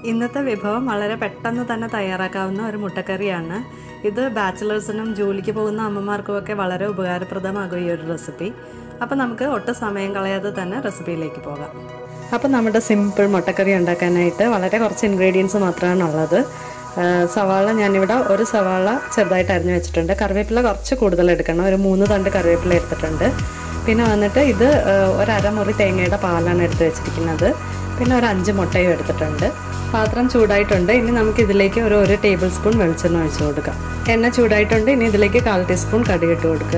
ഇന്നത്തെ വിഭവം വളരെ പെട്ടെന്ന് തന്നെ തയ്യാറാക്കാവുന്ന ഒരു മുട്ടക്കറിയാണ് ഇത് ബാച്ചിലേഴ്സിനും ജോലിക്ക് പോകുന്ന അമ്മമാർക്കുമൊക്കെ വളരെ ഉപകാരപ്രദമാകും ഈ ഒരു റെസിപ്പി അപ്പോൾ നമുക്ക് ഒട്ടും സമയം കളയാതെ തന്നെ റെസിപ്പിയിലേക്ക് പോകാം അപ്പോൾ നമ്മുടെ സിമ്പിൾ മുട്ടക്കറി ഉണ്ടാക്കാനായിട്ട് വളരെ കുറച്ച് ഇൻഗ്രീഡിയൻസ് മാത്രമാണ് ഉള്ളത് ആ, സവാള ഞാനിവിടെ ഒരു സവാള ചെറുതായിട്ട് അരിഞ്ഞു വെച്ചിട്ടുണ്ട് കറിവേപ്പില കുറച്ച് കൂടുതൽ എടുക്കണം ഒരു മൂന്ന് തണ്ട് കറിവേപ്പില എടുത്തിട്ടുണ്ട് പിന്നെ വന്നിട്ട് ഇത് ആ, ഒരു അരമുറി തേങ്ങയുടെ പാലാണ് എടുത്ത് വെച്ചിരിക്കുന്നത് പിന്നെ ഒരു അഞ്ച് മുട്ടയും എടുത്തിട്ടുണ്ട് പാത്രം ചൂടായിട്ടുണ്ട് ഇനി നമുക്ക് ഇതിലേക്ക് ഒരു ഒരു ടേബിൾ സ്പൂൺ വെളിച്ചെണ്ണ ഒഴിച്ചു കൊടുക്കാം എണ്ണ ചൂടായിട്ടുണ്ട് ഇനി ഇതിലേക്ക് കാൽ ടീസ്പൂൺ കടുക് ഇട്ട് കൊടുക്കുക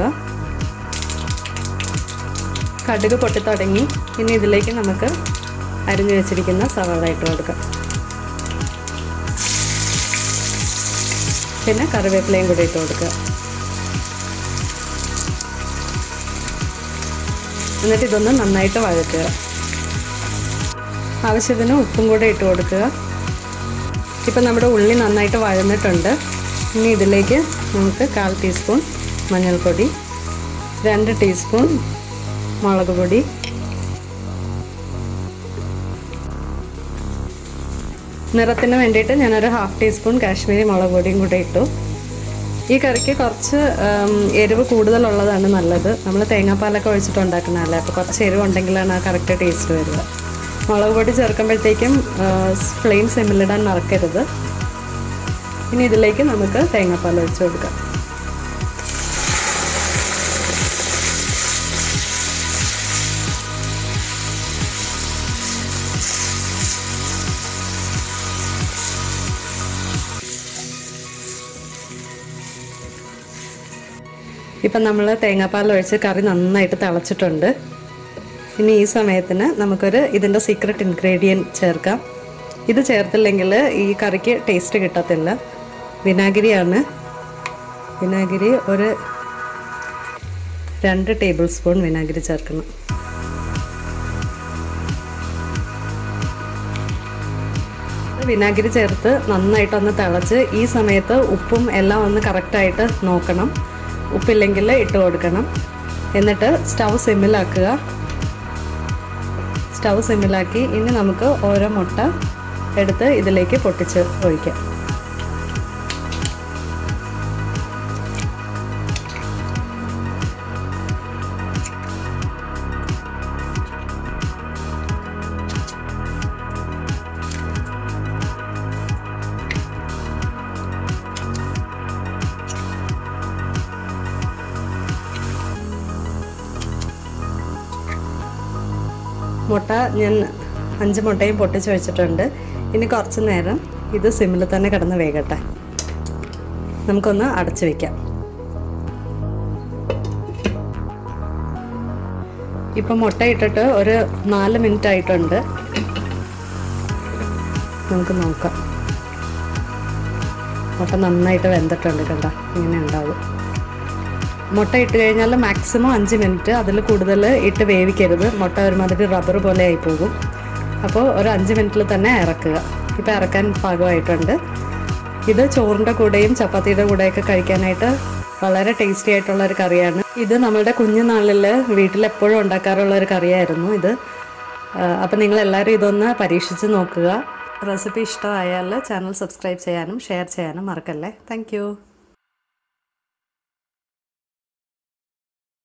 കടുക് പൊട്ടി തുടങ്ങി ഇനി ഇതിലേക്ക് നമുക്ക് അരിഞ്ഞു വെച്ചിരിക്കുന്ന സവാള ഇട്ട് കൊടുക്കാം പിന്നെ കറിവേപ്പിലയും കൂടി ഇട്ട് കൊടുക്കുക എന്നിട്ട് ഇതൊന്ന് നന്നായിട്ട് വഴറ്റുക ആവശ്യത്തിന് ഉപ്പും കൂടെ ഇട്ട് കൊടുക്കുക ഇപ്പം നമ്മുടെ ഉള്ളി നന്നായിട്ട് വഴന്നിട്ടുണ്ട് ഇനി ഇതിലേക്ക് നമുക്ക് കാൽ ടീസ്പൂൺ മഞ്ഞൾപ്പൊടി രണ്ട് ടീസ്പൂൺ മുളക് പൊടി നിറത്തിന് വേണ്ടിയിട്ട് ഞാനൊരു ഹാഫ് ടീസ്പൂൺ കാശ്മീരി മുളക് പൊടിയും കൂടെ ഇട്ടു ഈ കറിക്ക് കുറച്ച് ഉം, എരിവ് കൂടുതലുള്ളതാണ് നല്ലത് നമ്മൾ തേങ്ങാപ്പാലൊക്കെ ഒഴിച്ചിട്ട് ഉണ്ടാക്കുന്നതല്ലേ അപ്പോൾ കുറച്ച് എരിവ് ഉണ്ടെങ്കിലാണ് ആ കറക്റ്റ് ടേസ്റ്റ് വരിക മുളക് പൊടി ചേർക്കുമ്പോഴത്തേക്കും ഫ്ലെയിം സിമ്മിലിടാൻ മറക്കരുത് ഇനി ഇതിലേക്ക് നമുക്ക് തേങ്ങാപ്പാൽ ഒഴിച്ച് കൊടുക്കാം ഇപ്പം നമ്മൾ തേങ്ങാപ്പാൽ ഒഴിച്ച് കറി നന്നായിട്ട് തിളച്ചിട്ടുണ്ട് ഇനി ഈ സമയത്തിന് നമുക്കൊരു ഇതിൻ്റെ സീക്രട്ട് ഇൻഗ്രീഡിയൻറ്റ് ചേർക്കാം ഇത് ചേർത്തില്ലെങ്കിൽ ഈ കറിക്ക് ടേസ്റ്റ് കിട്ടത്തില്ല വിനാഗിരിയാണ് വിനാഗിരി ഒരു രണ്ട് ടേബിൾ സ്പൂൺ വിനാഗിരി ചേർക്കണം വിനാഗിരി ചേർത്ത് നന്നായിട്ടൊന്ന് തിളച്ച് ഈ സമയത്ത് ഉപ്പും എല്ലാം ഒന്ന് കറക്റ്റായിട്ട് നോക്കണം ഉപ്പില്ലെങ്കിൽ ഇട്ട് കൊടുക്കണം എന്നിട്ട് സ്റ്റൗ സിമ്മിലാക്കുക സ്റ്റൗ സിമ്മിലാക്കി ഇനി നമുക്ക് ഓരോ മുട്ട എടുത്ത് ഇതിലേക്ക് പൊട്ടിച്ച് ഒഴിക്കാം മുട്ട ഞാൻ അഞ്ച് മുട്ടയും പൊട്ടിച്ച് വെച്ചിട്ടുണ്ട് ഇനി കുറച്ച് നേരം ഇത് സിമ്മിൽ തന്നെ കിടന്ന് വേകട്ടെ നമുക്കൊന്ന് അടച്ചു വെക്കാം ഇപ്പം മുട്ട ഇട്ടിട്ട് ഒരു നാല് മിനിറ്റ് ആയിട്ടുണ്ട് നമുക്ക് നോക്കാം മുട്ട നന്നായിട്ട് വെന്തിട്ടുണ്ട് കണ്ട ഇങ്ങനെ ഉണ്ടാവും മുട്ട ഇട്ട് കഴിഞ്ഞാൽ മാക്സിമം അഞ്ച് മിനിറ്റ് അതിൽ കൂടുതൽ ഇട്ട് വേവിക്കരുത് മുട്ട ഒരുമാതിരി റബ്ബർ പോലെ ആയി പോകും അപ്പോൾ ഒരു അഞ്ച് മിനിറ്റിൽ തന്നെ ഇറക്കുക ഇപ്പോൾ ഇറക്കാൻ പാകമായിട്ടുണ്ട് ഇത് ചോറിൻ്റെ കൂടെയും ചപ്പാത്തിയുടെ കൂടെയൊക്കെ കഴിക്കാനായിട്ട് വളരെ ടേസ്റ്റി ആയിട്ടുള്ള ഒരു കറിയാണ് ഇത് നമ്മളുടെ കുഞ്ഞുനാളിൽ വീട്ടിൽ എപ്പോഴും ഉണ്ടാക്കാറുള്ള ഒരു കറിയായിരുന്നു ഇത് അപ്പം നിങ്ങൾ എല്ലാവരും ഇതൊന്ന് പരീക്ഷിച്ച് നോക്കുക റെസിപ്പി ഇഷ്ടമായാൽ ചാനൽ സബ്സ്ക്രൈബ് ചെയ്യാനും ഷെയർ ചെയ്യാനും മറക്കല്ലേ താങ്ക്